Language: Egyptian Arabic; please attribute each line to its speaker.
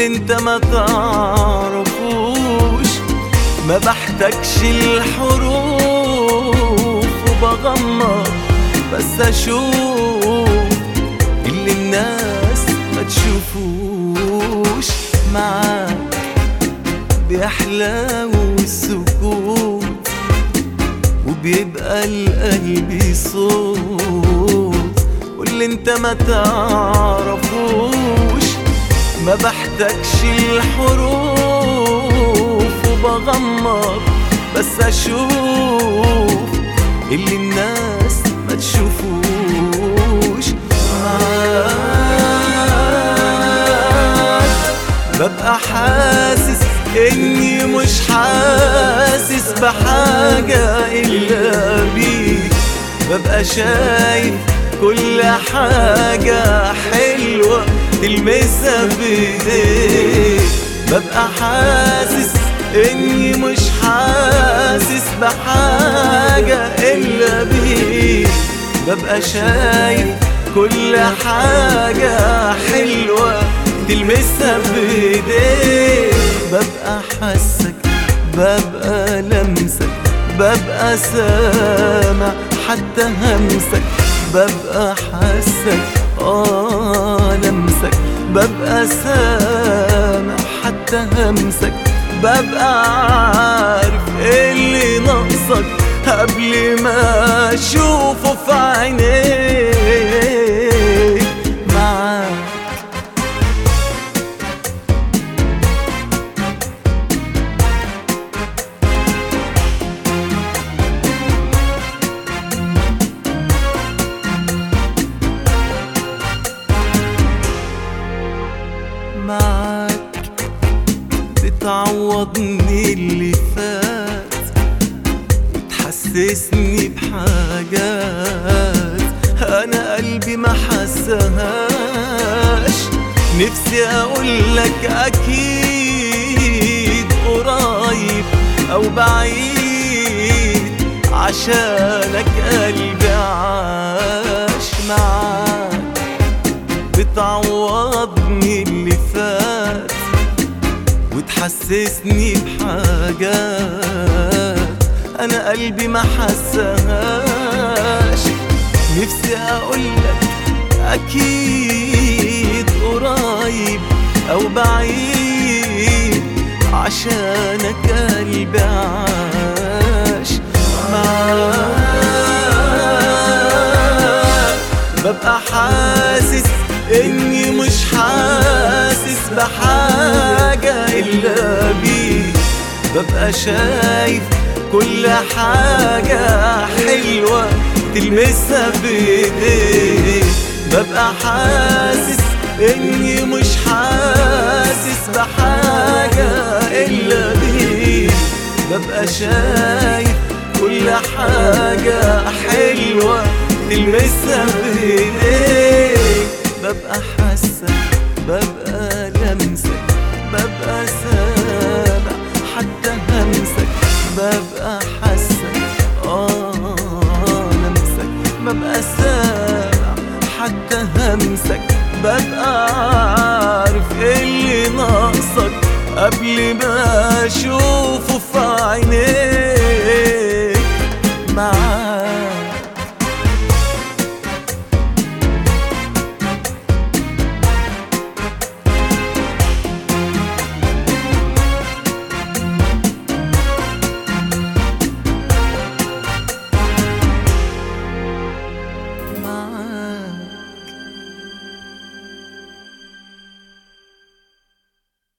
Speaker 1: واللي انت ما تعرفوش ما بحتاجش الحروف وبغمض بس اشوف اللي الناس ما تشوفوش معاك بيحلى السكوت وبيبقى القلب صوت واللي انت ما تعرفوش ما بحتاجش الحروف وبغمض بس اشوف اللي الناس ما تشوفوش معاك ببقى حاسس اني مش حاسس بحاجة الا بيك ببقى شايف كل حاجة حلوة تلمسها بايديك ببقى حاسس اني مش حاسس بحاجة الا بيك ببقى شايف كل حاجة حلوة تلمسها بايديك ببقى حاسك ببقى لمسك ببقى سامع حتى همسك ببقى حاسك اه لمسك ببقى سامع حتى همسك ببقى عارف ايه اللي ناقصك قبل ما اشوفه في عينيك معاك معاك بتعوضني اللي فات وتحسسني بحاجات انا قلبي ما حسهاش نفسي اقولك اكيد قريب او بعيد عشانك قلبي عاش معاك بتعوضني اللي فات وتحسسني بحاجات انا قلبي ما حسهاش نفسي اقولك اكيد قريب او بعيد عشانك قلبي عاش معاك ببقى حاسس اني مش حاسس بحاجة الا بيك ببقى شايف كل حاجة حلوة تلمسها بايديك ببقى حاسس اني مش حاسس بحاجة الا بيك ببقى شايف كل حاجة حلوة تلمسها بايديك ببقى حاسك ببقى لمسك ببقى سامع حتى همسك ببقى حاسك اه لمسك ببقى سامع حتى همسك ببقى عارف ايه اللي ناقصك قبل ما اشوف